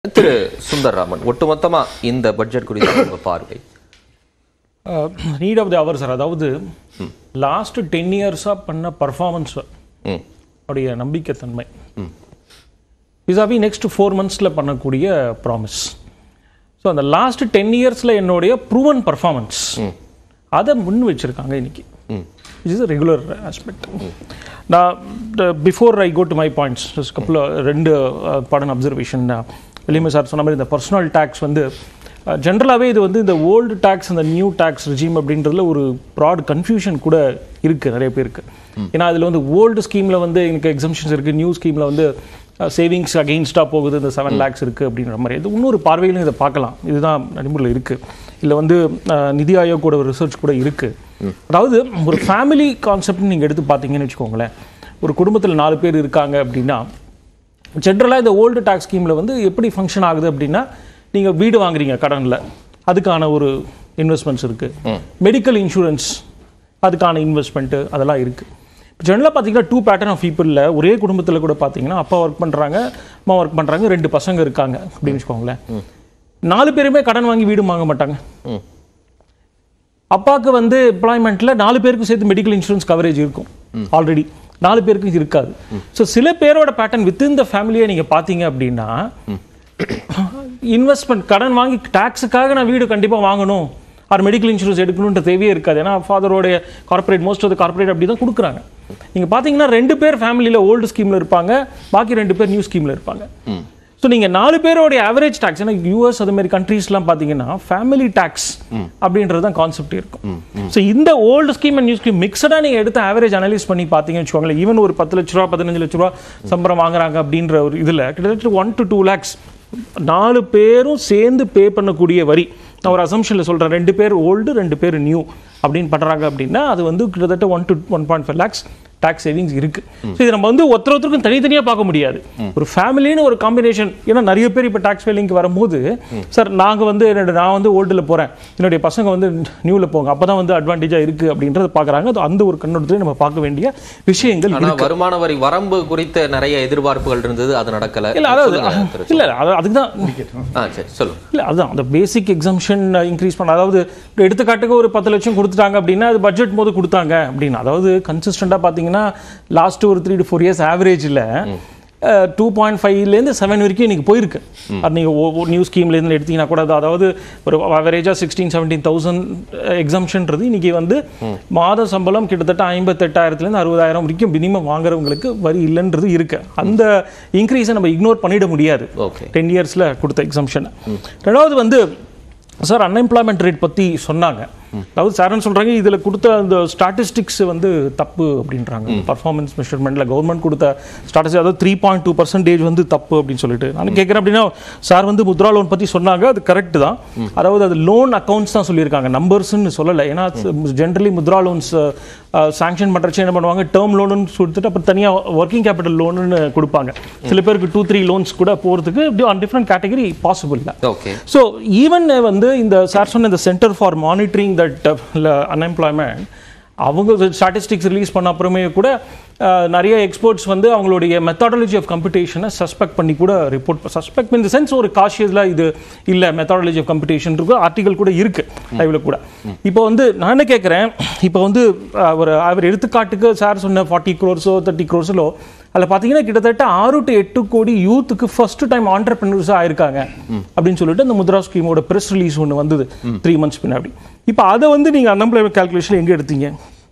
திரு சுந்தர்ராமன் ஒட்டுமொத்தமா இந்த பட்ஜெட் குறித்த உங்க பார்வை need of the hour sir அதாவது லாஸ்ட் டென் இயர்ஸாக பண்ண பர்ஃபார்மன்ஸ் ம் உடைய நம்பிக்கைத்தன்மை விசாவி நெக்ஸ்ட் ஃபோர் மந்த்ஸில் பண்ணக்கூடிய ப்ராமிஸ் ஸோ அந்த லாஸ்ட் டென் இயர்ஸில் என்னுடைய ப்ரூவன் பர்ஃபார்மன்ஸ் அதை முன் வச்சிருக்காங்க இன்னைக்கு இட் இஸ் ரெகுலர் ஆஸ்பெக்ட் நான் before I go to my points கப்பில் ரெண்டு படம் அப்சர்வேஷன் வெளியுமே சார் சொன்ன மாதிரி இந்த பர்சனல் டேக்ஸ் வந்து ஜென்ரலாகவே இது வந்து இந்த ஓல்டு டேக்ஸ் இந்த நியூ டேக்ஸ் ரிஜிம் அப்படின்றதுல ஒரு ப்ராட் கன்ஃபியூஷன் கூட இருக்குது நிறைய பேருக்கு ஏன்னா அதில் வந்து ஓல்டு ஸ்கீமில் வந்து எனக்கு எக்ஸம்ஷன்ஸ் இருக்குது நியூ ஸ்கீமில் வந்து சேவிங்ஸ் அகெயின்ஸ்டாக போகுது இந்த செவன் லேக்ஸ் இருக்குது அப்படின்ற மாதிரி இது இன்னொரு பார்வையிலும் இதை பார்க்கலாம் இதுதான் நடைமுறையில் இருக்குது இல்லை வந்து அஹ், நிதி ஆயோக்கோட ஒரு ரிசர்ச் கூட இருக்குது அதாவது ஒரு ஃபேமிலி கான்செப்ட் நீங்கள் எடுத்து பார்த்தீங்கன்னு வச்சுக்கோங்களேன் ஒரு குடும்பத்தில் நாலு பேர் இருக்காங்க அப்படின்னா ஜென்ரலாக இந்த ஓல்டு டாக்ஸ் ஸ்கீமில் வந்து எப்படி ஃபங்க்ஷன் ஆகுது அப்படின்னா நீங்கள் வீடு வாங்குறீங்க கடனில் அதுக்கான ஒரு இன்வெஸ்ட்மெண்ட்ஸ் இருக்குது மெடிக்கல் இன்சூரன்ஸ் அதுக்கான இன்வெஸ்ட்மெண்ட்டு அதெல்லாம் இருக்குது இப்போ ஜென்ரலாக பார்த்தீங்கன்னா டூ பேட்டர்ன் ஆஃப் பீப்புளில் ஒரே குடும்பத்தில் கூட பார்த்தீங்கன்னா அப்பா ஒர்க் பண்ணுறாங்க அம்மா ஒர்க் பண்ணுறாங்க ரெண்டு பசங்க இருக்காங்க அப்படின்னு வச்சுக்கோங்களேன் நாலு பேருமே கடன் வாங்கி வீடு வாங்க மாட்டாங்க ம் அப்பாவுக்கு வந்து எம்ப்ளாய்மெண்ட்டில் நாலு பேருக்கு சேர்த்து மெடிக்கல் இன்சூரன்ஸ் கவரேஜ் இருக்கும் ஆல்ரெடி நாலு பேருக்கு இது இருக்காது ஸோ சில பேரோட பேட்டர்ன் வித்தின் த ஃபேமிலியை நீங்கள் பார்த்தீங்க அப்படின்னா இன்வெஸ்ட்மெண்ட் கடன் வாங்கி டாக்ஸுக்காக நான் வீடு கண்டிப்பாக வாங்கணும் ஆர் மெடிக்கல் இன்சூரன்ஸ் எடுக்கணுன்ற தேவையே இருக்காது ஏன்னா ஃபாதரோடைய corporate most of the corporate அப்படி தான் கொடுக்குறாங்க நீங்கள் பார்த்தீங்கன்னா ரெண்டு பேர் ஃபேமிலியில் ஓல்டு ஸ்கீமில் இருப்பாங்க பாக்கி ரெண்டு பேர் நியூ ஸ்கீமில் இருப்பாங்க ஸோ நீங்கள் நாலு பேரோடைய ஆவரேஜ் டாக்ஸ் ஏன்னா யூஎஸ் அது மாதிரி கண்ட்ரீஸ்லாம் பார்த்தீங்கன்னா ஃபேமிலி டாக்ஸ் அப்படின்றது தான் கான்செப்ட் இருக்கும் ஸோ இந்த old scheme and new scheme மிக்சடாக நீங்கள் எடுத்து ஆவரேஜ் அனலைஸ் பண்ணி பார்த்தீங்கன்னு வச்சுக்கோங்களேன் ஈவன் ஒரு பத்து லட்ச ரூபா பதினஞ்சு லட்ச ரூபா சம்பளம் வாங்குறாங்க அப்படின்ற ஒரு இதில் கிட்டத்தட்ட ஒன் டு டூ லேக்ஸ் நாலு பேரும் சேர்ந்து பே பண்ணக்கூடிய வரி நான் ஒரு அசம்ஷனில் சொல்கிறேன் ரெண்டு பேர் ஓல்டு ரெண்டு பேர் நியூ அப்படின்னு பண்ணுறாங்க அப்படின்னா அது வந்து கிட்டத்தட்ட one to one point five lakhs tax savings இருக்கு ஸோ இது நம்ம வந்து ஒருத்தர் ஒருத்தருக்கும் தனித்தனியாக பார்க்க முடியாது ஒரு ஃபேமிலின்னு ஒரு காம்பினேஷன் ஏன்னா நிறைய பேர் இப்போ டாக்ஸ் ஃபைலிங்க்கு வரும்போது சார் நாங்கள் வந்து என்னோட நான் வந்து ஓல்டில் போகிறேன் என்னுடைய பசங்க வந்து நியூவில் போங்க அப்போ தான் வந்து அட்வான்டேஜாக இருக்குது அப்படின்றத பார்க்குறாங்க அது அந்த ஒரு கண்ணோட்டத்தில் நம்ம பார்க்க வேண்டிய விஷயங்கள் ஆனா வருமான வரி வரம்பு குறித்த நிறைய எதிர்பார்ப்புகள் இருந்தது அது நடக்கல இல்லை அதாவது சொல்லுங்க, திரு இல்லை அது அதுக்கு தான் ஆ சரி சொல்லுங்க இல்லை அதுதான் அந்த பேசிக் எக்ஸம்ஷன் இன்க்ரீஸ் பண்ண அதாவது எடுத்துக்காட்டுக்கு ஒரு பத்து லட்சம் கொடுத்துட்டாங்க அப்படின்னா அது பட்ஜெட் போது கொடுத்தாங்க அப்படின்னு அதாவது கன்சிஸ்டண்டாக பார்த்தீங்கன்னா லாஸ்ட் ஒரு த்ரீ டு ஃபோர் இயர்ஸ் ஆவரேஜில் டூ பாயிண்ட் ஃபைவ்லேருந்து செவன் வரைக்கும் இன்னைக்கு போயிருக்கு அது நீங்கள் நியூ ஸ்கீம்லேருந்து எடுத்தீங்கன்னா கூட அது அதாவது ஒரு ஆவரேஜாக சிக்ஸ்டீன் செவன்டீன் தௌசண்ட் எக்ஸம்ஷன்றது இன்னைக்கு வந்து மாத சம்பளம் கிட்டத்தட்ட ஐம்பத்தெட்டாயிரத்துலேருந்து அறுபதாயிரம் வரைக்கும் மினிமம் வாங்குறவங்களுக்கு வரி இல்லைன்றது இருக்கு அந்த இன்க்ரீஸை நம்ம இக்னோர் பண்ணிட முடியாது ஓகே டென் இயர்ஸில் கொடுத்த எக்ஸம்ஷன் ரெண்டாவது வந்து சார் அன்எம்ப்ளாய்மெண்ட் ரேட் பற்றி சொன்னாங்க அதாவது சார்னு சொல்கிறாங்க இதில் கொடுத்த அந்த ஸ்டாட்டிஸ்டிக்ஸ் வந்து தப்பு அப்படின்றாங்க பர்ஃபார்மன்ஸ் மெஷர்மெண்ட்டில் கவர்மெண்ட் கொடுத்த ஸ்டாட்டிஸ்டிக் அதாவது த்ரீ பாயிண்ட் டூ பர்சன்டேஜ் வந்து தப்பு அப்படின்னு சொல்லிட்டு நான் கேட்குறேன் அப்படின்னா சார் வந்து முத்ரா லோன் பற்றி சொன்னாங்க அது கரெக்ட் தான் அதாவது அது லோன் அக்கௌண்ட்ஸ் தான் சொல்லியிருக்காங்க நம்பர்ஸ்னு சொல்லலை ஏன்னா ஜென்ரலி முத்ரா லோன்ஸ் சாங்ஷன் பண்ணுறச்சு என்ன பண்ணுவாங்க டேர்ம் லோனுன்னு கொடுத்துட்டு அப்புறம் தனியாக ஒர்க்கிங் கேபிட்டல் லோனுன்னு கொடுப்பாங்க சில பேருக்கு டூ த்ரீ லோன்ஸ் கூட போகிறதுக்கு இப்படி ஆன் டிஃப்ரெண்ட் கேட்டகரி பாசிபிள் தான் ஓகே ஸோ ஈவன் வந்து இந்த சார் சொன்ன இந்த centre for monitoring that unemployment அவங்க ஸ்டாட்டிஸ்டிக்ஸ் ரிலீஸ் பண்ண அப்புறமே கூட அஹ், நிறைய எக்ஸ்பர்ட்ஸ் வந்து அவங்களுடைய மெத்தாடாலஜி ஆஃப் கம்பெடிஷனை சஸ்பெக்ட் பண்ணி கூட ரிப்போர்ட் சஸ்பெக்ட் இந்த சென்ஸ் ஒரு காஷியஸில் இது இல்லை மெத்தாடாலஜி ஆஃப் கம்பெடிஷன் இருக்கு ஆர்டிகல் கூட இருக்கு லைவ்ல கூட இப்போ வந்து நான் என்ன கேட்குறேன் இப்போ வந்து அஹ், ஒரு அவர் எடுத்துக்காட்டுக்கு சார் சொன்ன ஃபார்ட்டி க்ரோர்ஸோ தேர்ட்டி க்ரோர்ஸிலோ அதில் பார்த்தீங்கன்னா கிட்டத்தட்ட ஆறு டு எட்டு கோடி யூத்துக்கு ஃபர்ஸ்ட் டைம் ஆண்டர்பிரினர்ஸாக ஆயிருக்காங்க அப்படின்னு சொல்லிட்டு அந்த முத்ரா ஸ்கீமோட ப்ரெஸ் ரிலீஸ் ஒன்று வந்தது த்ரீ மந்த்ஸ் பின்னாடி இப்போ அதை வந்து நீங்கள் அன்எம்ப்ளாய்மெண்ட் கால்குலேஷன் எங்கே எடுத்தீங்க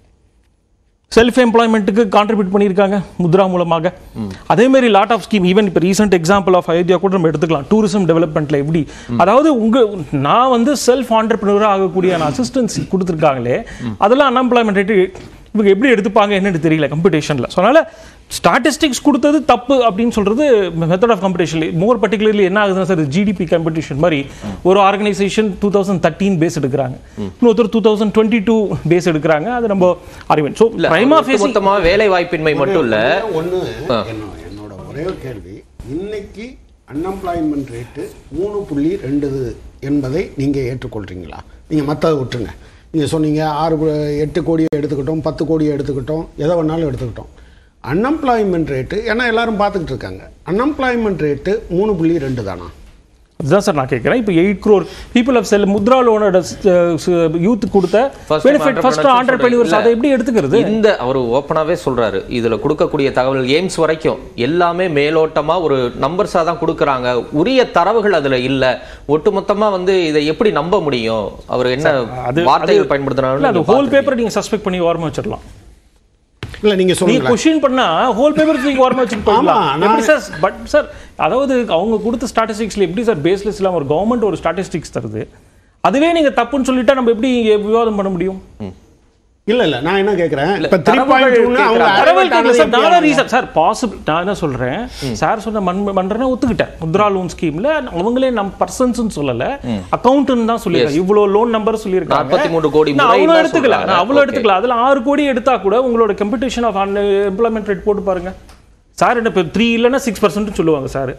செல்ஃப் எம்ப்ளாய்மெண்ட்டுக்கு கான்ட்ரிபியூட் பண்ணியிருக்காங்க முத்ரா மூலமாக அதே மாதிரி லாட் ஆஃப் ஸ்கீம் ஈவன் இப்போ ரீசெண்ட் எக்ஸாம்பிள் ஆஃப் அயோத்தியா கூட நம்ம எடுத்துக்கலாம் டூரிசம் டெவலப்மெண்ட்ல எப்படி அதாவது உங்க நான் வந்து செல்ஃப் ஆண்டர்பிரினராக ஆகக்கூடிய அசிஸ்டன்ஸ் கொடுத்துருக்காங்களே அதெல்லாம் அன்எம்ப்ளாய்மெண்ட் ரேட்டு இவங்க எப்படி எடுத்துப்பாங்க என்னன்னு தெரியல கம்பெடிஷனில் ஸோ அதனால ஸ்டாட்டிஸ்டிக்ஸ் கொடுத்தது தப்பு அப்படின்னு சொல்றது method of competition more particularly என்ன ஆகுதுன்னா சார் ஜிடிபி காம்படிஷன் மாதிரி ஒரு organisation two thousand thirteen base எடுக்கிறாங்க இன்னொருத்தர் two thousand twenty two base எடுக்கிறாங்க அது நம்ம அறிவன் ஸோ இல்ல பிரைமா ஃபேஸ் மொத்தமா வேலை வாய்ப்பின்மை மட்டும் இல்ல ஒன்று என்னோட ஒரே ஒரு கேள்வி இன்னைக்கு அன்எம்ப்ளாய்மெண்ட் ரேட்டு மூணு புள்ளி ரெண்டு என்பதை நீங்கள் ஏற்றுக்கொள்கிறீங்களா நீங்கள் மற்றதை விட்டுருங்க நீங்கள் சொன்னீங்க ஆறு பு- எட்டு கோடியை எடுத்துக்கிட்டோம் பத்து கோடியை எடுத்துக்கிட்டோம் எதை வேணாலும் எடுத்துக்கிட்டோம் அன்எம்ப்ளாய்மெண்ட் ரேட்டு ஏன்னா எல்லாரும் பார்த்துக்கிட்டு இருக்காங்க அன்எம்ப்ளாய்மெண்ட் ரேட்டு மூணு புள்ளி ரெண்டு தானா அதுதான் சார் நான் கேட்குறேன் இப்போ eight crore people have sell Mudra லோனோட யூத் கொடுத்த First benefit time first entrepreneurs entrepreneurs சொல்றீங்க. அதை எப்படி எடுத்துக்கிறது இந்த அவர் ஓப்பனாவே சொல்றாரு இதுல கொடுக்கக்கூடிய தகவல் எய்ம்ஸ் வரைக்கும் எல்லாமே மேலோட்டமா ஒரு நம்பர்ஸா தான் கொடுக்கறாங்க உரிய தரவுகள் அதுல இல்ல ஒட்டுமொத்தமா வந்து இதை எப்படி நம்ப முடியும் அவர் என்ன அது- வார்த்தைகள் இல்ல பயன்படுத்தினாலும் அது ஹோல் பேப்பர் நீங்க சஸ்பெக்ட் பண்ணி ஓரமா வச்சிடலாம் இல்லை நீங்கள் நீங்க சொல்லுங்க கொஸ்டின் பண்ணா ஹோல் பேப்பர் நீங்க ஓரமா வச்சுட்டு போயிடலாம் ஆமா, நான்- எப்படி சார் பட் சார் அதாவது அவங்க கொடுத்த ஸ்டாட்டிஸ்டிக்ஸ்ல எப்படி சார் பேஸ்லெஸ் இல்லாம ஒரு கவர்மெண்ட் ஒரு ஸ்டாட்டிஸ்டிக்ஸ் தருது அதுவே நீங்க தப்புன்னு சொல்லிட்டா நம்ம எப்படி விவாதம் பண்ண முடியும் இல்லை இல்லை நான் என்ன கேட்குறேன் இப்போ த்ரீ தரவுகள் பாயிண்ட் டூன்னு அவங்க கேட்கறாங்க. தரவல் arrival கேட்கல ஆனது சார் எப்படி நான் அவங்க- ரீசன் சார் பாசிபிள் நான் என்ன சொல்றேன் சார் சொன்ன மண் பண்றேன்னு ஒத்துக்கிட்டேன் முத்ரா லோன் ஸ்கீம்ல அவங்களே நம்ம பர்சன்ஸ் சொல்லல அக்கௌண்ட்னு தான் சொல்லியிருக்காங்க இவ்வளவு லோன் நம்பர் சொல்லியிருக்காங்க 43 கோடி நான் முறை அவ்வளவு தான் எடுத்துக்கல சொல்றாங்க. நான் அவ்வளவு Okay. எடுத்துக்கல அதுல ஆறு கோடி எடுத்தா கூட உங்களோட கம்பெடிஷன் ஆஃப் எம்ப்ளாய்மெண்ட் ரேட் போட்டு பாருங்க சார் என்ன த்ரீ இல்லைன்னா சிக்ஸ் பர்சன்ட் சொல்லுவாங்க சார்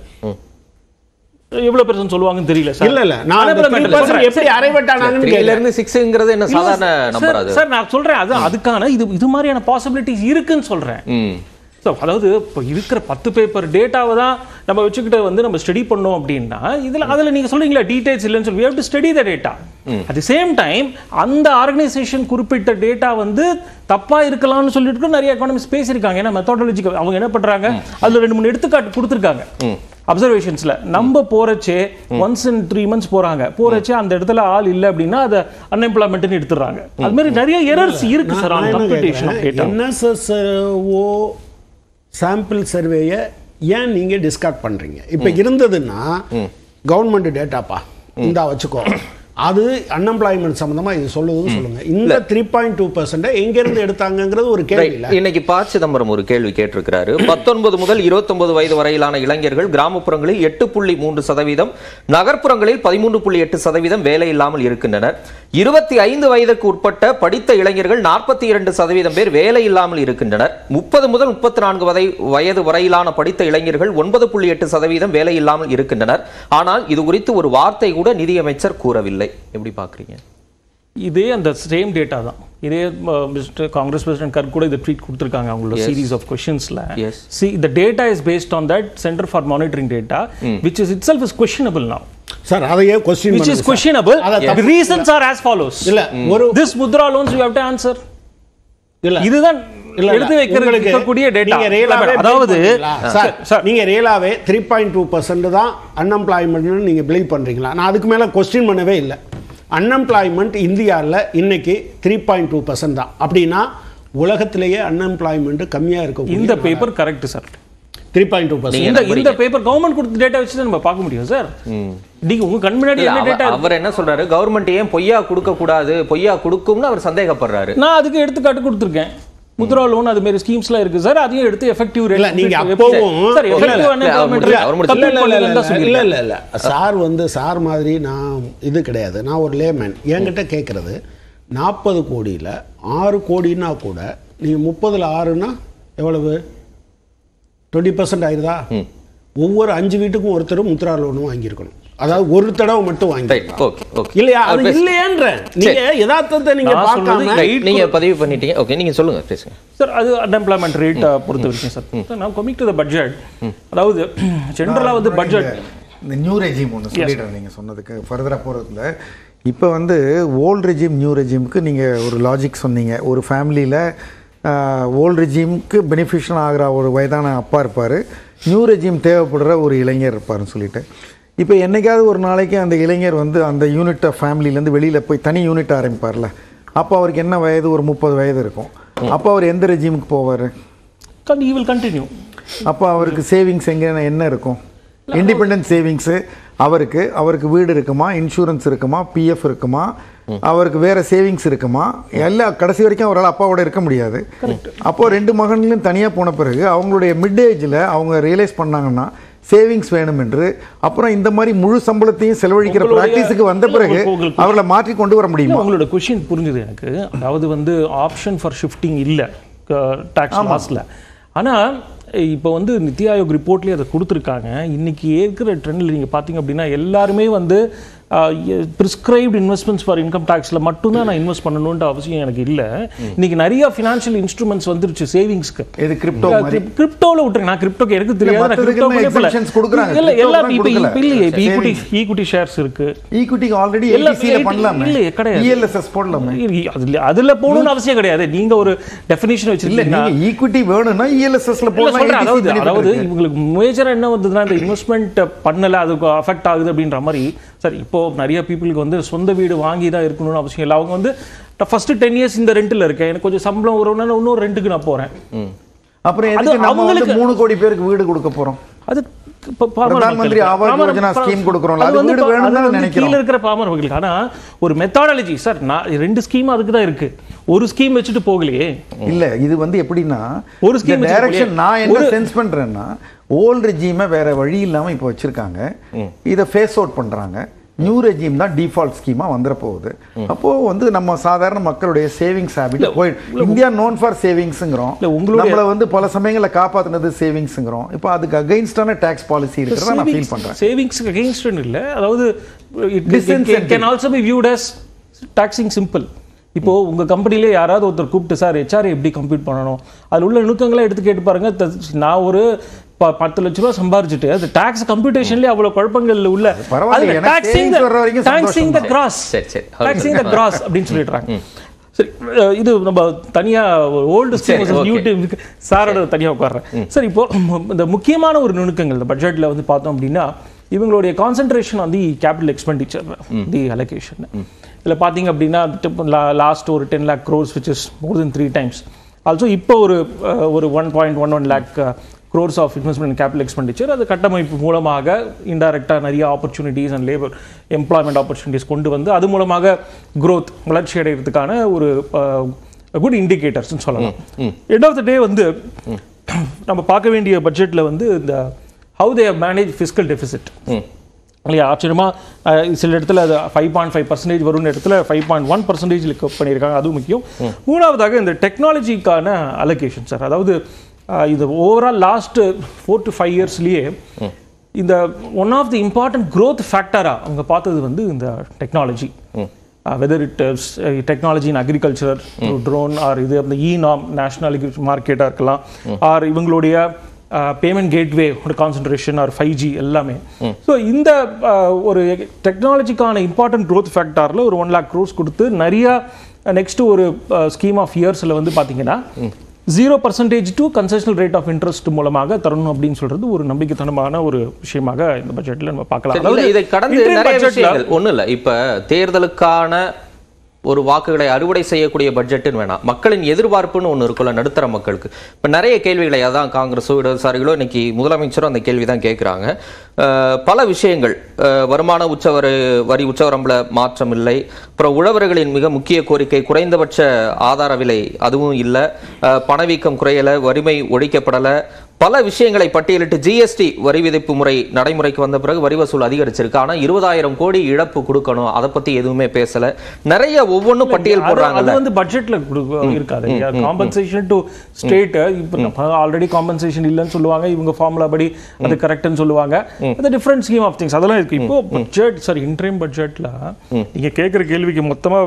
எவ்வளவு பெர்சன்ட் சொல்லுவாங்கன்னு தெரியல சார் இல்ல இல்ல நான் அந்த Unemployment 3% சொல்றேன். எப்படி அரைவட் ஆனாங்கன்னு த்ரீல கேட்கிறேன். இருந்து சிக்ஸ்ங்கிறது என்ன சாதாரண நம்பர் அது சார் நான் சொல்றேன் அது அதுக்கான இது இது மாதிரியான பாசிபிலிட்டிஸ் இருக்குன்னு சொல்றேன் ம் ஸோ அதாவது இப்போ இருக்கிற பத்து பேப்பர் டேட்டாவை தான் நம்ம வச்சுக்கிட்டு வந்து நம்ம ஸ்டடி பண்ணோம் அப்படின்னா இதில் அதில் நீங்கள் சொல்றீங்களா டீடைல்ஸ் இல்லைன்னு சொல்லி we to study the data at the same time அந்த ஆர்கனைசேஷன் குறிப்பிட்ட டேட்டா வந்து தப்பா இருக்கலாம்னு சொல்லிட்டு கூட நிறைய எக்கானமிஸ்ட் பேசியிருக்காங்க ஏன்னா மெத்தடாலஜி அவங்க என்ன பண்றாங்க அதுல ரெண்டு மூணு எடுத்துக்காட்டு கொடுத்துருக்காங்க அப்சர்வேஷன்ஸ்ல நம்ம போறச்சே ஒன்ஸ் இன் த்ரீ மந்த்ஸ் போறாங்க போறச்சே அந்த இடத்துல ஆள் இல்லை அப்படின்னா அதை அன்எம்ப்ளாய்மெண்ட்னு எடுத்துறாங்க அது மாதிரி நிறைய எரர்ஸ் இருக்கு சார் நான் ஆன் என்ன கம்ப்யூட்டேஷன் ஆஃப் கேட்கிறேன், டேட்டா NSSO சாம்பிள் சர்வேயை ஏன் நீங்க டிஸ்கார்ட் பண்றீங்க இப்ப இருந்ததுன்னா கவர்மெண்ட் டேட்டாப்பா இந்தா வச்சுக்கோ அது அன்எம்ப்ளாய்மெண்ட் சம்பந்தமா இது சொல்லுதுன்னு சொல்லுங்க இந்த த்ரீ பாயிண்ட் டூ பர்சன்ட் எங்க இருந்து எடுத்தாங்கங்கிறது ஒரு கேள்வி Right. இல்ல இன்னைக்கு ப சிதம்பரம் ஒரு கேள்வி கேட்டிருக்கிறாரு பத்தொன்பது முதல் இருபத்தொன்பது வயது வரையிலான இளைஞர்கள் கிராமப்புறங்களில் எட்டு புள்ளி மூன்று சதவீதம் நகர்ப்புறங்களில் பதிமூன்று புள்ளி எட்டு சதவீதம் வேலை இல்லாமல் இருக்கின்றனர் இருபத்தி ஐந்து வயதுக்கு உட்பட்ட படித்த இளைஞர்கள் நாற்பத்தி இரண்டு சதவீதம் பேர் வேலை இல்லாமல் இருக்கின்றனர் முப்பது முதல் முப்பத்தி நான்கு வதை வயது வரையிலான படித்த இளைஞர்கள் ஒன்பது புள்ளி எட்டு சதவீதம் வேலை இல்லாமல் இருக்கின்றனர் ஆனால் இது குறித்து ஒரு வார்த்தை கூட நிதியமைச்சர் கூறவில்லை எப்படி பாக்குறீங்க இதே அந்த சேம் டேட்டா தான் இதே மிஸ்டர் காங்கிரஸ் பிரசிடென்ட் கர் கூட இதை ட்வீட் கொடுத்துருக்காங்க அவங்களோட சீரீஸ் ஆஃப் கொஷின்ஸ்ல Yes. See the data is based on that centre for monitoring data which is itself is questionable now sir அதையே கொஸ்டின் which is questionable அதை the தப்பு- reasons are as follows இல்ல ஒரு this mudra loans you have to answer இல்ல இதுதான் இல்ல, இல்ல. எடுத்து வைக்கிறது உங்களுக்கு இருக்கக்கூடிய டேட்டா நீங்க ரியலாவே அதாவது believe பண்றீங்களா? சார் சார் நீங்க ரியலாவே த்ரீ பாயிண்ட் டூ பர்சன்ட் தான் அன்எம்ப்ளாய்மெண்ட்னு நீங்க பிலீவ் பண்றீங்களா நான் அதுக்கு மேல கொஸ்டின் பண்ணவே இல்லை அன்எம்ப்ளாய்மெண்ட் இந்தியாவில் இன்னைக்கு த்ரீ பாயிண்ட் டூ பர்சன்ட் தான் அப்படின்னா உலகத்திலேயே அன்எம்ப்ளாய்மெண்ட் கம்மியா இருக்கும் இந்த paper correct sir three point two percent இந்த இந்த பேப்பர் கவர்மெண்ட் கொடுத்த டேட்டா வச்சு தான் நம்ம பார்க்க முடியும் சார் நீங்க உங்க கண் முன்னாடி இல்ல, என்ன அவ- டேட்டா அவர் என்ன சொல்றாரு கவர்மெண்ட் ஏன் பொய்யா கொடுக்க கூடாது பொய்யா கொடுக்கும்னு அவர் சந்தேகப்படுறாரு நான் அதுக்கு எடுத்துக்காட்டு கொடுத்துருக்கேன் முத்ரா லோன் அது மாதிரி ஸ்கீம்ஸ்லாம் இருக்கு சார் அதையும் எடுத்து எஃபெக்டிவ் ரேட் இல்ல, நீங்க அப்பவும் சார் இல்ல, எஃபெக்டிவ் இல்ல, இல்ல, அவர் முடிச்சு- அவர் முடிச்சு- இல்ல, இல்ல, இல்ல, இல்ல, இல்ல, சொல்லுங்க இல்ல, இல்ல. சார் வந்து சார் மாதிரி நான் இது கிடையாது நான் ஒரு லேமேன் என்கிட்ட கேட்கறது நாற்பது கோடியில் ஆறு கோடின்னா கூட நீங்கள் முப்பதில் ஆறுனா எவ்வளவு டுவெண்ட்டி பர்சன்ட் ஆயிருதா ஒவ்வொரு அஞ்சு வீட்டுக்கும் ஒருத்தர் முத்ரா லோனும் வாங்கியிருக்கணும் அதாவது ஒரு தடவை மட்டும் வாங்கி ரைட் ஓகே ஓகே இல்லையா அது இல்லையன்ற நீங்க யதார்த்தத்தை நீங்க நான் சொல்றது பார்க்காம Right, நீங்க பதிவு பண்ணிட்டீங்க ஓகே நீங்க சொல்லுங்க பேசுங்க சார் அது அன்எம்ப்ளாய்மெண்ட் ரேட் பொறுத்த வரைக்கும் சார் நான் கமிங் டு த பட்ஜெட் அதாவது ஜென்ரலாக வந்து பட்ஜெட் இந்த நியூ ரெஜிம் ஒன்று சொல்லிடுறேன் நீங்கள் சொன்னதுக்கு ஃபர்தராக போகிறதுல இப்போ வந்து ஓல்ட் ரெஜிம் நியூ ரெஜிமுக்கு நீங்கள் ஒரு லாஜிக் சொன்னீங்க ஒரு ஃபேமிலியில் ஓல்ட் ரெஜிமுக்கு பெனிஃபிஷியல் ஆகிற ஒரு வயதான அப்பா இருப்பார் நியூ ரெஜிம் தேவைப்படுற ஒரு இளைஞர் இருப்பாருன்னு சொல்லிட்டு இப்போ என்னைக்காவது ஒரு நாளைக்கு அந்த இளைஞர் வந்து அந்த யூனிட் ஆஃப் ஃபேமிலியிலேருந்து வெளியில் போய் தனி யூனிட் ஆரம்பிப்பார்ல அப்போ அவருக்கு என்ன வயது ஒரு முப்பது வயது இருக்கும் அப்போ அவர் எந்த ரெஜிமுக்கு போவார் ஈ வில் கண்டினியூ அப்போ அவருக்கு சேவிங்ஸ் எங்கே என்ன இருக்கும் இண்டிபெண்டன்ட் சேவிங்ஸு அவருக்கு அவருக்கு வீடு இருக்குமா இன்சூரன்ஸ் இருக்குமா பிஎஃப் இருக்குமா அவருக்கு வேற சேவிங்ஸ் இருக்குமா எல்லா கடைசி வரைக்கும் அவரால் அப்பாவோட இருக்க முடியாது அப்போ ரெண்டு மகன்களும் தனியாக போன பிறகு அவங்களுடைய மிட் ஏஜில் அவங்க ரியலைஸ் பண்ணாங்கன்னா சேவிங்ஸ் வேணும் என்று அப்புறம் இந்த மாதிரி முழு சம்பளத்தையும் செலவழிக்கிற உங்களுடைய- ப்ராக்டிஸுக்கு வந்த இல்ல, பிறகு உங்களுக்கு- உங்களுக்கு- அவர்களை மாற்றி கொண்டு வர முடியுமா உங்களோட கொஷின் புரிஞ்சுது எனக்கு அதாவது வந்து ஆப்ஷன் ஃபார் ஷிஃப்டிங் இல்லை டாக்ஸ் லாஸில் ஆனால் இப்போ வந்து நித்தி ஆயோக் ரிப்போர்ட்லேயே அதை கொடுத்துருக்காங்க இன்னைக்கு இருக்கிற ட்ரெண்டில் நீங்கள் பார்த்தீங்க அப்படின்னா எல்லாருமே வந்து ப்ரிஸ்கிரைப்டு இன்வெஸ்ட்மெண்ட்ஸ் ஃபார் இன்கம் டேக்ஸில் மட்டும்தான் நான் இன்வெஸ்ட் பண்ணணுன்ற அவசியம் எனக்கு இல்லை இன்னைக்கு நிறைய ஃபினான்ஷியல் இன்ஸ்ட்ருமெண்ட்ஸ் வந்துருச்சு சேவிங்ஸ்க்கு இது கிரிப்டோ மாதிரி கிரிப்டோல விட்டுருங்க நான் கிரிப்டோக்கு எனக்கு தெரியாது நான் மத்ததுக்கு கிரிப்டோ என்ன exemptions கொடுக்குறாங்க. இல்ல Crypto எல்லாம் தான் இப்போ கொடுக்கல. இப்போ இல்லையே இப்போ ஈக்விட்டி Savings. ஈக்விட்டி ஷேர்ஸ் இருக்கு ஈக்விட்டிக்கு ஆல்ரெடி இல்ல, எல்டிசியில் இல்ல, பண்ணலாமே இல்லையே, கிடையாது. இஎல்எஸ்எஸ் போடலாமே இ- அதுல அதுல போகணும்னு அவசியம் கிடையாது நீங்க ஒரு டெஃபினேஷன் இல்ல வச்சிருக்கீங்க நீங்க ஈக்விட்டி வேணும்னா இஎல்எஸ்எஸ்ல இல்ல போடலாம் சொல்றேன் LTC அதாவது benefit அதாவது இருக்கு. இவங்களுக்கு மேஜரா என்ன வந்ததுன்னா இந்த இன்வெஸ்ட்மெண்ட் பண்ணல அதுக்கு அஃபெக்ட் ஆகுது அப்படின்ற மாதிரி சார் இப்போ நிறைய பீப்புளுக்கு வந்து சொந்த வீடு வாங்கி தான் இருக்கணும்னு அவசியம் இல்லை அவங்க வந்து ஃபர்ஸ்ட் டென் இயர்ஸ் இந்த ரெண்டில் இருக்கேன் எனக்கு கொஞ்சம் சம்பளம் வரும்னா இன்னொரு ரெண்டுக்கு நான் போறேன் அப்புறம் அது எதுக்கு நம்ம வந்து அவங்களுக்கு- மூணு கோடி பேருக்கு வீடு கொடுக்க போறோம் அது இப்ப பாமர பிரதான் மந்திரி மக்களுக்கு. ஆவாஸ் பாமர- யோஜனா பா- scheme கொடுக்குறோம்ல, அது அது வந்து வீடு பா- வேணும்னு அது தான் வந்து நினைக்கிறோம். கீழ இருக்கிற பாமர மக்களுக்கு ஆனா ஒரு மெத்தாடாலஜி சார் நான் ரெண்டு ஸ்கீம் அதுக்கு தான் இருக்கு ஒரு ஸ்கீம் வச்சுட்டு போகலையே இல்ல இது வந்து எப்படின்னா ஒரு scheme வச்சு டைரக்ஷன் போகலையே. நான் என்ன ஒரு- சென்ஸ் பண்றேன்னா ஓல்ட் ரெஜிமை வேற வழி இல்லாம இப்போ வச்சிருக்காங்க இதை ஃபேஸ் அவுட் பண்றாங்க நியூ ரெஜிம் தான் டிஃபால்ட் ஸ்கீமா வந்துட போகுது அப்போ வந்து நம்ம சாதாரண மக்களுடைய சேவிங்ஸ் ஹேபிட் போய் இந்தியா நோன் ஃபார் சேவிங்ஸ்ங்கிறோம் இல்ல, உங்களுடைய- நம்மள வந்து பல சமயங்களில் காப்பாத்துனது சேவிங்ஸ்ங்கிறோம் இப்போ அதுக்கு அகைன்ஸ்டான டாக்ஸ் பாலிசி இருக்கிறத நான் ஃபீல் பண்றேன் சேவிங்ஸ்க்கு அகெயின்ஸ்ட் இல்ல அதாவது Disincentive. Can also be viewed as taxing simple இப்போ உங்க கம்பெனிலே யாராவது ஒருத்தர் கூப்பிட்டு சார் ஹெச்ஆர் எப்படி கம்ப்ளீட் பண்ணணும் அதுல உள்ள நுணுக்கங்களை எடுத்து கேட்டு பாருங்க த- நான் ஒரு ப- பத்து லட்ச ரூபா சம்பாரிச்சுட்டு அது டாக்ஸ் கம்ப்யூட்டேஷன்லயே அவ்வளவு குழப்பங்கள் உள்ள பரவாயில்லை, எனக்கு savings வர்ற வரைக்கும் டாக்ஸிங் த சந்தோஷம் கிராஸ் சரி, சரி. டாக்ஸிங் த கிராஸ் அப்படின்னு சொல்லிடுறாங்க சரி அஹ் இது நம்ம தனியா ஓல்டு சரி, okay. யூடியூப் சாரோட தனியா உட்கார்றேன் சரி இப்போ ம- இந்த முக்கியமான ஒரு நுணுக்கங்கள் இந்த பட்ஜெட்ல வந்து பார்த்தோம் அப்படின்னா இவங்களுடைய concentration on the capital expenditure the allocation இதுல பாத்தீங்க அப்படின்னா லாஸ்ட் ஒரு ten lakh crores which is more than three times also இப்போ ஒரு அஹ், ஒரு one point one one lakh crores of investment capital expenditure அது கட்டமைப்பு மூலமாக இன்டைரக்டாக நிறைய opportunities and labour employment opportunities கொண்டு வந்து அது மூலமாக growth வளர்ச்சி அடைகிறதுக்கான ஒரு குட் இண்டிகேட்டர்ஸ்னு சொல்லலாம் எண்ட் ஆஃப் த டே வந்து நம்ம பார்க்க வேண்டிய பட்ஜெட்டில் வந்து இந்த how they manage fiscal deficit இல்லையா ஆச்சரியமா அஹ், சில இடத்துல அது ஃபைவ் பாயிண்ட் ஃபைவ் பர்சன்டேஜ் வரும்னு இடத்துல ஃபைவ் பாயிண்ட் ஒன் பர்சன்டேஜ் பண்ணியிருக்காங்க அதுவும் முக்கியம் மூணாவதாக இந்த டெக்னாலஜிக்கான அலோகேஷன் சார் அதாவது அஹ், இது overall last four to five இயர்ஸ்லேயே இந்த one of the important growth ஃபேக்டரா அவங்க பார்த்தது வந்து இந்த technology whether it technology in agriculture drone or இது அந்த இ நாம் நேஷனல் மார்க்கெட்டாக இருக்கலாம் ஆர் இவங்களுடைய payment gateway concentration or five G எல்லாமே ஸோ இந்த uh, ஒரு டெக்னாலஜிக்கான இம்பார்ட்டன்ட் growth ஃபேக்டரில் ஒரு ஒன் லேக் க்ரோஸ் கொடுத்து நிறைய நெக்ஸ்ட் ஒரு ஸ்கீம் ஆஃப் இயர்ஸில் வந்து பார்த்தீங்கன்னா zero percentage to concessional rate of interest மூலமாக தரணும் அப்படின்னு சொல்றது ஒரு நம்பிக்கைத்தனமான ஒரு விஷயமாக இந்த பட்ஜெட்ல நம்ம பார்க்கலாம் சரி, இல்ல, இதை கடந்து interim நிறைய budgetல- விஷயங்கள் ஒண்ணும் இல்ல இப்ப தேர்தலுக்கான ஒரு வாக்குகளை அறுவடை செய்யக்கூடிய பட்ஜெட்டுன்னு வேணாம் மக்களின் எதிர்பார்ப்புன்னு ஒன்று இருக்குல்ல நடுத்தர மக்களுக்கு இப்போ நிறைய கேள்விகளை அதான் காங்கிரஸோ இடதுசாரிகளோ இன்னைக்கு முதலமைச்சரும் அந்த கேள்வி தான் கேட்குறாங்க பல விஷயங்கள் அஹ், வருமான உச்சவர வரி உச்சவரம்புல மாற்றம் இல்லை அப்புறம் உழவர்களின் மிக முக்கிய கோரிக்கை குறைந்தபட்ச ஆதார விலை அதுவும் இல்லை பணவீக்கம் குறையலை வறுமை ஒழிக்கப்படலை பல விஷயங்களை பட்டியலிட்டு ஜிஎஸ்டி வரி விதிப்பு முறை நடைமுறைக்கு வந்த பிறகு வரி வசூல் அதிகரிச்சிருக்கு ஆனா இருபதாயிரம் கோடி இழப்பு கொடுக்கணும் அதை பத்தி எதுவுமே பேசல நிறைய ஒவ்வொன்றும் பட்டியல் அது- போடுறாங்கல்ல அது வந்து பட்ஜெட்ல இருக்காது காம்பன்சேஷன் டு ஸ்டேட் இப்போ ஆல்ரெடி காம்பன்சேஷன் இல்லைன்னு சொல்லுவாங்க இவங்க ஃபார்முலா படி அது கரெக்ட்னு சொல்லுவாங்க அது டிஃப்ரெண்ட் ஸ்கீம் ஆஃப் திங்ஸ் அதெல்லாம் இருக்கு இப்போ பட்ஜெட் சாரி இன்ட்ரீம் பட்ஜெட்ல நீங்க கேட்குற கேள்விக்கு மொத்தமா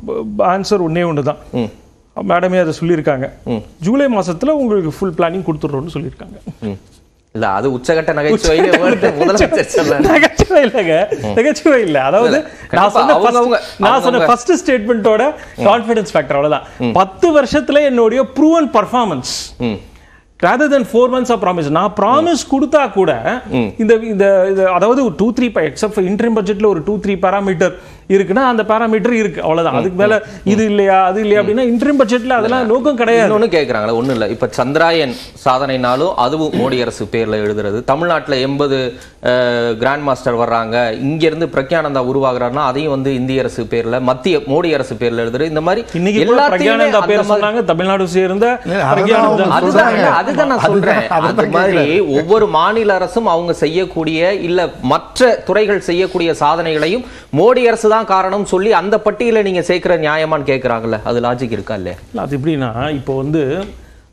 ஆன்சர் ஒண்ணே ஒன்று தான் மேடமே அதை சொல்லியிருக்காங்க ஜூலை மாசத்துல உங்களுக்கு ஃபுல் பிளானிங் கொடுத்துட்றோம்னு சொல்லியிருக்காங்க ம். இல்ல அது உச்சகட்ட நகைச்சுவை முதலமைச்சர் சொன்னார் நகைச்சுவை இல்லைங்க நகைச்சுவை இல்ல அதாவது கண்டிப்பா, நான் சொன்ன அவங்க- first- அவங்க- நான் சொன்ன அவங்க- ஃபர்ஸ்ட் ஸ்டேட்மெண்ட்டோட கான்ஃபிடன்ஸ் ஃபேக்டர் அவ்வளவுதான் பத்து வருஷத்துல என்னுடைய proven performance hmm. rather than four months of promise நான் ப்ராமிஸ் கொடுத்தா கூட இந்த இந்த இது அதாவது ஒரு டூ த்ரீ எக்ஸப்ட் இன்ட்ரீம் பட்ஜெட்ல ஒரு டூ த்ரீ பேராமீட்டர் இருக்குன்னா அந்த பேராமீட்டர் இருக்கு அவ்வளவுதான் அதுக்கு மேல இது இல்லையா அது இல்லையா அப்படின்னா இன்ட்ரீம் பட்ஜெட்ல அதெல்லாம் நோக்கம் கிடையாது இன்னொன்னு கேக்குறாங்களே ஒண்ணும் இல்ல இப்ப சந்திராயன் சாதனைனாலும் அதுவும் மோடி அரசு பேர்ல எழுதுறது தமிழ்நாட்டுல எண்பது கிராண்ட் மாஸ்டர் வர்றாங்க இங்க இருந்து பிரக்யானந்தா உருவாகுறாருன்னா அதையும் வந்து இந்திய அரசு பேர்ல மத்திய மோடி அரசு பேர்ல எழுதுறது இந்த மாதிரி இன்னைக்கு கூட எல்லாத்தையுமே பிரக்யானந்தா அந்த பேர் மாதிரி- சொன்னாங்க தமிழ்நாடு சேர்ந்த இல்ல, அதுதான் பிரக்யானந்தா அவங்க அதுதான் சொல்றாங்க. அதுதான் நான் அதுதான், சொல்றேன் அதுதான் அது மாதிரி ஒவ்வொரு மாநில அரசும் அவங்க செய்யக்கூடிய இல்ல மற்ற துறைகள் செய்யக்கூடிய சாதனைகளையும் மோடி அரசு தான் காரணம் சொல்லி அந்த பட்டியலை நீங்க சேர்க்கிற நியாயமான்னு கேக்குறாங்கல்ல அது லாஜிக் இருக்கா இல்லையா இல்ல, அது எப்படின்னா இப்போ வந்து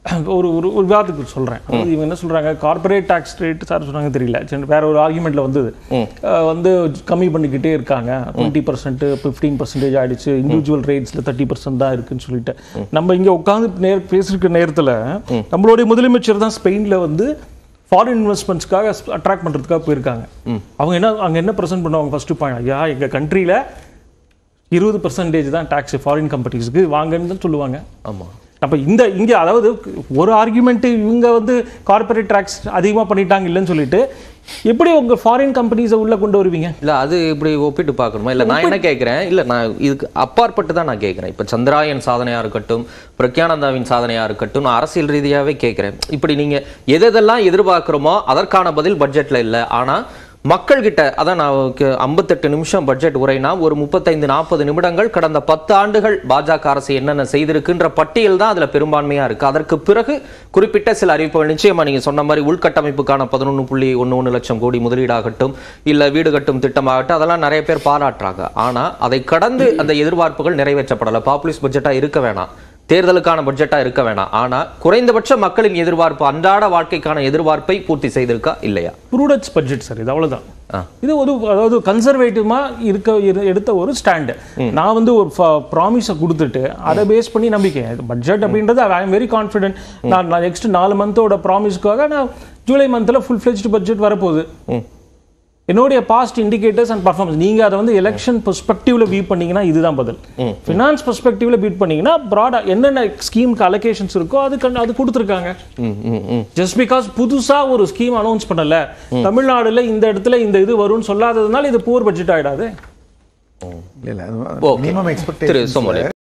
ஒரு ஒரு ஒரு விவாதத்துக்கு சொல்கிறேன் அதாவது இவங்க என்ன சொல்கிறாங்க கார்ப்பரேட் டாக்ஸ் ரேட் சார் சொன்னாங்க தெரியல சரி, வேற ஒரு ஆர்குமெண்ட்டில் வந்தது அஹ் வந்து கம்மி பண்ணிக்கிட்டே இருக்காங்க டுவெண்ட்டி பர்சன்ட் ஃபிஃப்டீன் பர்சன்டேஜ் ஆயிடுச்சு இண்டிவிஜுவல் ரேட்ஸில் தேர்ட்டி பர்சன்ட் தான் இருக்குன்னு சொல்லிட்டு நம்ம இங்கே உட்காந்து நேர் பேசிருக்க நேரத்தில் நம்மளுடைய முதலமைச்சர் தான் ஸ்பெயினில் வந்து ஃபாரின் இன்வெஸ்ட்மெண்ட்ஸ்க்காக அட்ராக்ட் பண்ணுறதுக்காக போயிருக்காங்க அவங்க என்ன அங்கே என்ன ப்ரெசென்ட் பண்ணுவாங்க ஃபர்ஸ்ட் பாயிண்ட் ஐயா எங்கள் கண்ட்ரியில் இருபது பர்சன்டேஜ் தான் டாக்ஸ் ஃபாரின் கம்பெனிஸ்க்கு வாங்கன்னு தான் சொல்லுவாங்க ஆமா அப்ப இந்த இங்க அதாவது ஒரு ஆர்குமெண்ட் இவங்க வந்து கார்ப்பரேட் டாக்ஸ் அதிகமா பண்ணிட்டாங்க இல்லைன்னு சொல்லிட்டு எப்படி உங்க ஃபாரின் கம்பெனிஸை உள்ள கொண்டு வருவீங்க இல்ல அது இப்படி ஒப்பிட்டு பார்க்கணுமா இல்ல நான் என்ன கேட்கிறேன் இல்ல நான் இதுக்கு அப்பாற்பட்டு தான் நான் கேட்கிறேன் இப்ப சந்திராயன் சாதனையா இருக்கட்டும் பிரக்யானந்தாவின் சாதனையா இருக்கட்டும் நான் அரசியல் ரீதியாவே கேட்கிறேன் இப்படி நீங்க எதெல்லாம் எதிர்பார்க்கிறோமோ அதற்கான பதில் பட்ஜெட்ல இல்ல ஆனா மக்கள் கிட்ட அதான் நான் ஐம்பத்தெட்டு நிமிஷம் பட்ஜெட் உரைனா ஒரு முப்பத்தைந்து நாற்பது நிமிடங்கள் கடந்த பத்து ஆண்டுகள் பாஜக அரசு என்னென்ன செய்திருக்குன்ற பட்டியல் தான் அதுல பெரும்பான்மையா இருக்கு அதற்கு பிறகு குறிப்பிட்ட சில அறிவிப்புகள் நிச்சயமா நீங்க சொன்ன மாதிரி உள்கட்டமைப்புக்கான பதினொன்று புள்ளி ஒன்று ஒன்று லட்சம் கோடி முதலீடாகட்டும் இல்ல வீடு கட்டும் திட்டமாகட்டும் அதெல்லாம் நிறைய பேர் பாராட்டுறாங்க ஆனா அதை கடந்து அந்த எதிர்பார்ப்புகள் நிறைவேற்றப்படல பாப்புலிஸ்ட் பட்ஜெட்டா இருக்க வேணாம் தேர்தலுக்கான பட்ஜெட்டா இருக்க வேணாம் ஆனா குறைந்தபட்ச மக்களின் எதிர்பார்ப்பு அன்றாட வாழ்க்கைக்கான எதிர்பார்ப்பை பூர்த்தி செய்திருக்கா இல்லையா ப்ரூடன்ஸ் பட்ஜெட் சார் இது அவ்வளவுதான் ஆ. இது ஒரு அதாவது கன்சர்வேட்டிவா இருக்க இரு- எடுத்த ஒரு ஸ்டாண்டு நான் வந்து ஒரு ப்ராமிஸை கொடுத்துட்டு அதை பேஸ் பண்ணி நம்பிக்கை பட்ஜெட் அப்படின்றது ஐ எம் வெரி கான்ஃபிடென்ட் நான் நான் நெக்ஸ்ட் நாலு மந்தோட ப்ராமிஸ்க்காக நான் ஜூலை மந்த்ல ஃபுல் ஃபிளெஜ்டு பட்ஜெட் வரப்போகுது என்னுடைய பாஸ்ட் இண்டிகேட்டர்ஸ் அண்ட் பர்ஃபார்மன்ஸ் நீங்க அதை வந்து எலெக்ஷன் பெர்ஸ்பெக்டிவ்ல வியூ பண்ணீங்கன்னா இதுதான் பதில் ஃபினான்ஸ் பெர்ஸ்பெக்டிவ்ல வியூ பண்ணீங்கன்னா ப்ராடா என்னென்ன ஸ்கீமுக்கு அலோகேஷன்ஸ் இருக்கோ அது கண்- அது கொடுத்துருக்காங்க ம், ம், ம். ஜஸ்ட் பிகாஸ் புதுசா ஒரு ஸ்கீம் அனௌன்ஸ் பண்ணல தமிழ்நாடுல இந்த இடத்துல இந்த இது வரும்னு சொல்லாததுனால இது போர் பட்ஜெட் ஆயிடாது இல்லை Okay. மினிமம் திரு எக்ஸ்பெக்டேஷன் சோமோலே